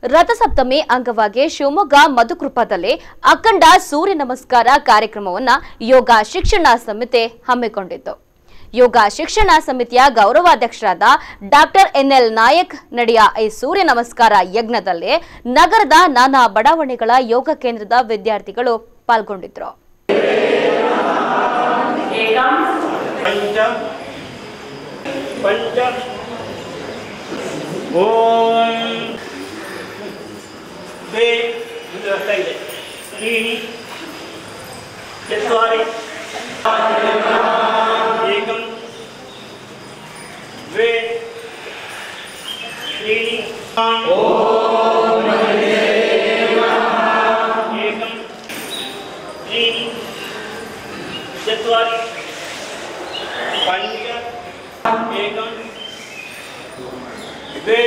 ರಥಸಪ್ತಮಿ ಅಂಗವಾಗಿ ಶಿವಮೊಗ್ಗ ಮಧುಕೃಪದಲ್ಲಿ ಅಖಂಡ ಸೂರ್ಯ ನಮಸ್ಕಾರ ಕಾರ್ಯಕ್ರಮವನ್ನ ಯೋಗ ಶಿಕ್ಷಣ ಸಮಿತಿ ಹಮ್ಮಿಕೊಂಡಿತ್ತು ಯೋಗ ಶಿಕ್ಷಣ ಸಮಿತಿಯ ಗೌರವಾಧ್ಯಕ್ಷರಾದ ಡಾಕ್ಟರ್ ಎನ್ಎಲ್ ನಾಯಕ್ ನಡೆಯ ಈ ಸೂರ್ಯ ನಮಸ್ಕಾರ ಯಜ್ಞದಲ್ಲಿ ನಗರದ ನಾನಾ ಬಡಾವಣೆಗಳ ಯೋಗ ಕೇಂದ್ರದ ವಿದ್ಯಾರ್ಥಿಗಳು ಪಾಲ್ಗೊಂಡಿದ್ರು ಪಂಚ ಪಂಚ ಓಂ द्वे ಮುಂದೆ ಬರ್ತಾ ಇದೆ त्रीणि चत्वारि एकं द्वे त्रीणि एकं त्रीणि चत्वारि पञ्च एकं द्वे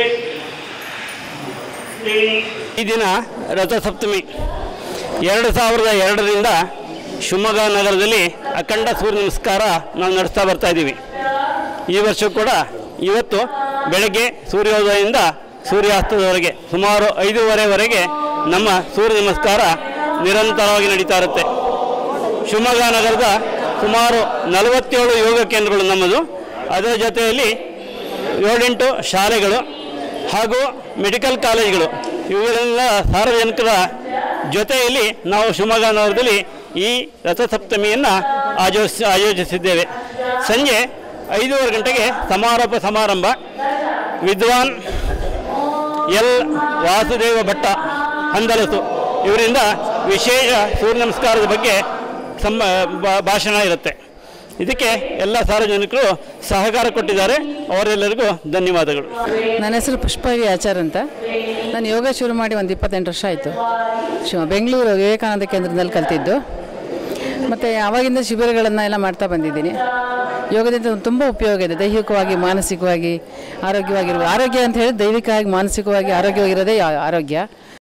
त्रीणि ಈ ದಿನ ರಥಸಪ್ತಮಿ ಎರಡು ಸಾವಿರದ ಎರಡರಿಂದ ಶಿವಮೊಗ್ಗ ನಗರದಲ್ಲಿ ಅಖಂಡ ಸೂರ್ಯ ನಮಸ್ಕಾರ ನಾವು ನಡೆಸ್ತಾ ಬರ್ತಾ ಇದ್ದೀವಿ ಈ ವರ್ಷ ಕೂಡ ಇವತ್ತು ಬೆಳಗ್ಗೆ ಸೂರ್ಯೋದಯದಿಂದ ಸೂರ್ಯಾಸ್ತದವರೆಗೆ ಸುಮಾರು ಐದೂವರೆವರೆಗೆ ನಮ್ಮ ಸೂರ್ಯ ನಮಸ್ಕಾರ ನಿರಂತರವಾಗಿ ನಡೀತಾ ಇರುತ್ತೆ ಶಿವಮೊಗ್ಗ ನಗರದ ಸುಮಾರು ನಲವತ್ತೇಳು ಯೋಗ ಕೇಂದ್ರಗಳು ನಮ್ಮದು ಅದರ ಜೊತೆಯಲ್ಲಿ ಏಳೆಂಟು ಶಾಲೆಗಳು ಹಾಗೂ ಮೆಡಿಕಲ್ ಕಾಲೇಜುಗಳು ಇವುಗಳೆಲ್ಲ ಸಾರ್ವಜನಿಕರ ಜೊತೆಯಲ್ಲಿ ನಾವು ಶಿವಮೊಗ್ಗ ನಗರದಲ್ಲಿ ಈ ರಥಸಪ್ತಮಿಯನ್ನು ಆಯೋಜಿಸಿ ಆಯೋಜಿಸಿದ್ದೇವೆ ಸಂಜೆ ಐದೂವರೆ ಗಂಟೆಗೆ ಸಮಾರೋಪ ಸಮಾರಂಭ ವಿದ್ವಾನ್ ಎಲ್ ವಾಸುದೇವ ಭಟ್ಟ ಹಂದಲಸು ಇವರಿಂದ ವಿಶೇಷ ಸೂರ್ಯ ನಮಸ್ಕಾರದ ಬಗ್ಗೆ ಸಮ ಬಾ- ಭಾಷಣ ಇರುತ್ತೆ ಇದಕ್ಕೆ ಎಲ್ಲ ಸಾರ್ವಜನಿಕರು ಸಹಕಾರ ಕೊಟ್ಟಿದ್ದಾರೆ ಅವರೆಲ್ಲರಿಗೂ ಧನ್ಯವಾದಗಳು ನನ್ನ ಹೆಸರು ಪುಷ್ಪವಿ ಆಚಾರ್ ಅಂತ ನಾನು ಯೋಗ ಶುರು ಮಾಡಿ ಒಂದು ಇಪ್ಪತ್ತೆಂಟು ವರ್ಷ ಆಯಿತು ಶಿವ ಬೆಂಗಳೂರು ವಿವೇಕಾನಂದ ಕೇಂದ್ರದಲ್ಲಿ ಕಲ್ತಿದ್ದು ಮತ್ತು ಆವಾಗಿಂದ ಶಿಬಿರಗಳನ್ನು ಎಲ್ಲ ಮಾಡ್ತಾ ಬಂದಿದ್ದೀನಿ ಯೋಗದಿಂದ ತುಂಬ ಉಪಯೋಗ ಇದೆ ದೈಹಿಕವಾಗಿ ಮಾನಸಿಕವಾಗಿ ಆರೋಗ್ಯವಾಗಿರುವ ಆರೋಗ್ಯ ಅಂತ ಹೇಳಿ ದೈವಿಕವಾಗಿ ಮಾನಸಿಕವಾಗಿ ಆರೋಗ್ಯವಾಗಿರೋದೇ ಯಾ- ಆರೋಗ್ಯ